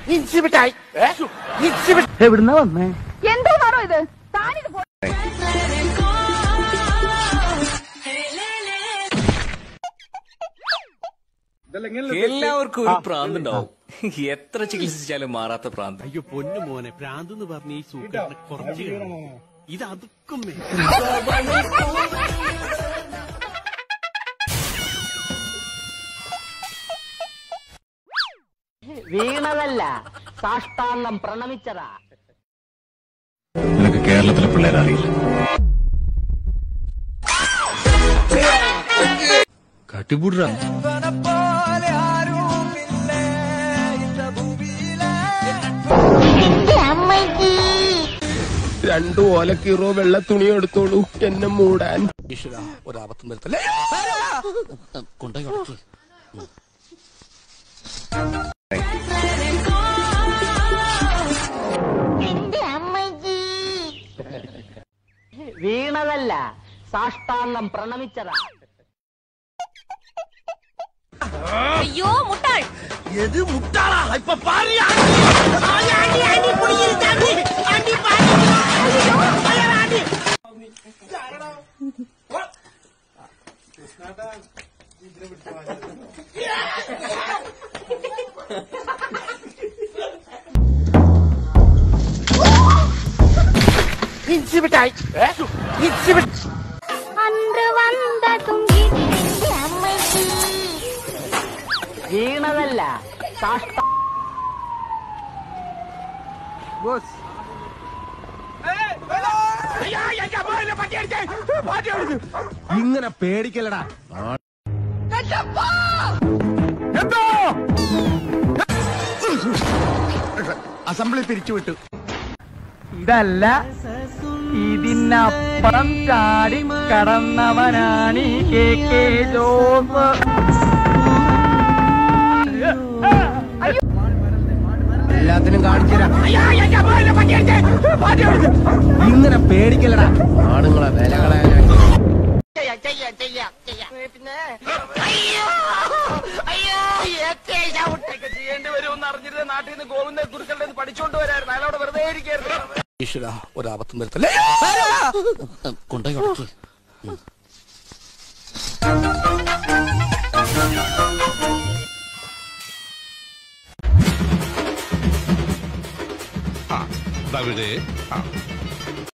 എവിടുന്ന വന്നേ എന്തോന്നാണോ ഇത് താനിത് പോ- എല്ലാവർക്കും ഒരു പ്രാന്തുണ്ടാവും എത്ര ചികിത്സിച്ചാലും മാറാത്ത പ്രാന്ത് അയ്യോ പൊന്നു മോനെ ഭ്രാന്ത് എന്ന് പറഞ്ഞ ഈ സൂക്കറിനെ കുറച്ച് കാണും. ഇത് അതുക്കും മേൽ. വീണതല്ല സാഷ്ടാംഗം പ്രണമിച്ചതാ നിനക്ക് കേരളത്തിലെ പിള്ളേരെ അറിയില്ല കട്ടിപൂടാ രണ്ടു ഓലക്കീറോ വെള്ള തുണി എടുത്തോളൂ എന്നെ മൂടാൻ ഒരാപത്തും വരുത്തല്ലേ കൊണ്ടേ കൊടുക്കേ വീണതല്ല സാഷ്ടാംഗം പ്രണമിച്ചതാ അയ്യോ മുട്ടാൾ அன்று வந்ததும் இடி அமைதி വീണതല്ല സാഷ്ട ഇങ്ങനെ പേടിക്കലടാ അസംബ്ലി പിരിച്ചുവിട്ടു ഇതല്ല ഇതിനപ്പുറം ചാടി കടന്നവനാണ് ഈ കെ കെ ജോസ് എല്ലാത്തിനും കാണിച്ചു തരാം ഇങ്ങനെ പേടിക്കലടാ ആണുങ്ങളെ വില കളയാൻ ഈശ്വര ഒരാപത്തും വരുത്തല്ലേ കൊണ്ടേ കൊടുക്കേ അവിടെ